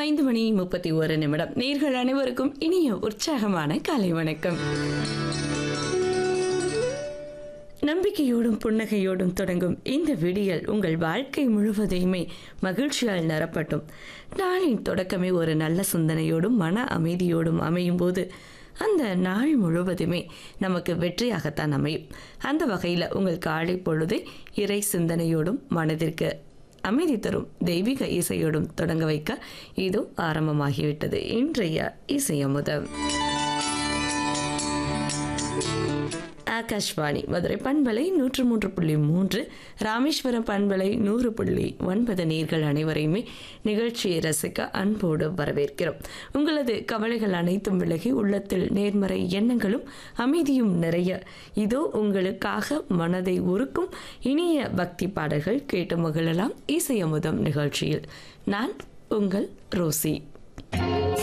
ஐந்து மணி முப்பத்தி ஒரு நிமிடம் நேர்கள் அனைவருக்கும் இனிய உற்சாகமான காலை வணக்கம் நம்பிக்கையோடும் புன்னகையோடும் தொடங்கும் இந்த விடியல் உங்கள் வாழ்க்கை முழுவதையுமே மகிழ்ச்சியால் நிரப்பட்டும் நாளின் தொடக்கமே ஒரு நல்ல சிந்தனையோடும் மன அமைதியோடும் அமையும் போது அந்த நாள் முழுவதுமே நமக்கு வெற்றியாகத்தான் அமையும் அந்த வகையில் உங்கள் காலை பொழுதை இறை சிந்தனையோடும் மனதிற்கு அமைதி தரும் தெய்வீக இசையோடும் தொடங்க வைக்க இதோ ஆரம்பமாகிவிட்டது இன்றைய இசையமுதம் ஆகாஷ்வாணி மதுரை பண்பலை நூற்று மூன்று புள்ளி மூன்று ராமேஸ்வரம் பண்பலை நூறு புள்ளி ஒன்பது நேர்கள் அனைவரையுமே நிகழ்ச்சியை ரசிக்க அன்போடு வரவேற்கிறோம் உங்களது கவலைகள் அனைத்தும் விலகி உள்ளத்தில் நேர்மறை எண்ணங்களும் அமைதியும் நிறைய இதோ உங்களுக்காக மனதை உருக்கும் இனிய பக்தி பாடல்கள் கேட்டு மகிழலாம் இசையமுதம் நிகழ்ச்சியில் நான் உங்கள் ரோசி